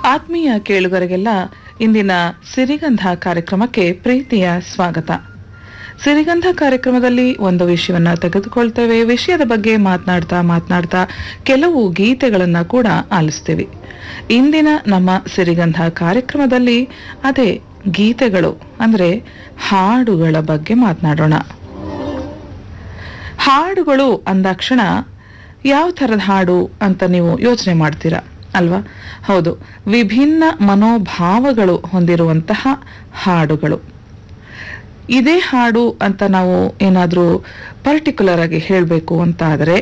ಆತ್ಮೀಯ ಕೇಳುಗರಿಗೆಲ್ಲ ಇಂದಿನ ಸಿರಿಗಂಧ ಕಾರ್ಯಕ್ರಮಕ್ಕೆ ಪ್ರೀತಿಯ ಸ್ವಾಗತ ಸಿರಿಗಂಧ ಕಾರ್ಯಕ್ರಮದಲ್ಲಿ ಒಂದು ವಿಷಯವನ್ನ ತೆಗೆದುಕೊಳ್ತೇವೆ ವಿಷಯದ ಬಗ್ಗೆ ಮಾತನಾಡ್ತಾ ಮಾತನಾಡ್ತಾ ಕೆಲವು ಗೀತೆಗಳನ್ನ ಕೂಡ ಆಲಿಸ್ತೀವಿ ಇಂದಿನ ನಮ್ಮ ಸಿರಿಗಂಧ ಕಾರ್ಯಕ್ರಮದಲ್ಲಿ ಅದೇ ಗೀತೆಗಳು ಅಂದ್ರೆ ಹಾಡುಗಳ ಬಗ್ಗೆ ಮಾತನಾಡೋಣ ಹಾಡುಗಳು ಅಂದಾಕ್ಷಣ ಯಾವ ಥರದ ಹಾಡು ಅಂತ ನೀವು ಯೋಚನೆ ಮಾಡ್ತೀರಾ ಅಲ್ವಾ ಹೌದು ವಿಭಿನ್ನ ಮನೋಭಾವಗಳು ಹೊಂದಿರುವಂತಹ ಹಾಡುಗಳು ಇದೇ ಹಾಡು ಅಂತ ನಾವು ಏನಾದರೂ ಪರ್ಟಿಕ್ಯುಲರ್ ಆಗಿ ಹೇಳಬೇಕು ಅಂತ ಆದರೆ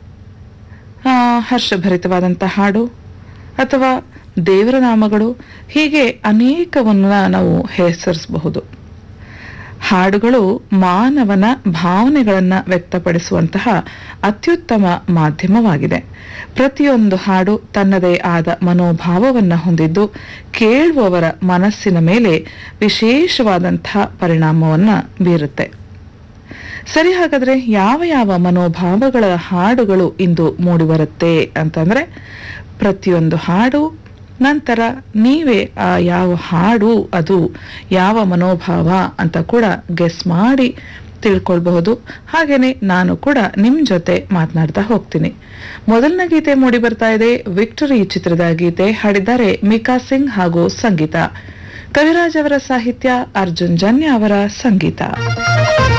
ಹರ್ಷಭರಿತವಾದಂಥ ಹಾಡು ಅಥವಾ ದೇವರ ನಾಮಗಳು ಹೀಗೆ ಅನೇಕವನ್ನ ನಾವು ಹೆಸರಿಸಬಹುದು ಹಾಡುಗಳು ಮಾನವನ ಭಾವನೆಗಳನ್ನು ವ್ಯಕ್ತಪಡಿಸುವಂತಹ ಅತ್ಯುತ್ತಮ ಮಾಧ್ಯಮವಾಗಿದೆ ಪ್ರತಿಯೊಂದು ಹಾಡು ತನ್ನದೇ ಆದ ಮನೋಭಾವವನ್ನು ಹೊಂದಿದ್ದು ಕೇಳುವವರ ಮನಸ್ಸಿನ ಮೇಲೆ ವಿಶೇಷವಾದಂತಹ ಪರಿಣಾಮವನ್ನು ಬೀರುತ್ತೆ ಸರಿ ಹಾಗಾದ್ರೆ ಯಾವ ಯಾವ ಮನೋಭಾವಗಳ ಹಾಡುಗಳು ಇಂದು ಮೂಡಿಬರುತ್ತೆ ಅಂತಂದ್ರೆ ಪ್ರತಿಯೊಂದು ಹಾಡು ನಂತರ ನೀವೇ ಆ ಯಾವ ಹಾಡು ಅದು ಯಾವ ಮನೋಭಾವ ಅಂತ ಕೂಡ ಗೆಸ್ ಮಾಡಿ ತಿಳ್ಕೊಳ್ಬಹುದು ಹಾಗೇನೆ ನಾನು ಕೂಡ ನಿಮ್ ಜೊತೆ ಮಾತನಾಡ್ತಾ ಹೋಗ್ತೀನಿ ಮೊದಲನೇ ಗೀತೆ ಮೂಡಿ ಬರ್ತಾ ಇದೆ ವಿಕ್ಟರಿ ಚಿತ್ರದ ಗೀತೆ ಹಾಡಿದ್ದಾರೆ ಮಿಕಾ ಸಿಂಗ್ ಹಾಗೂ ಸಂಗೀತ ಕವಿರಾಜ್ ಅವರ ಸಾಹಿತ್ಯ ಅರ್ಜುನ್ ಜನ್ಯ ಅವರ ಸಂಗೀತ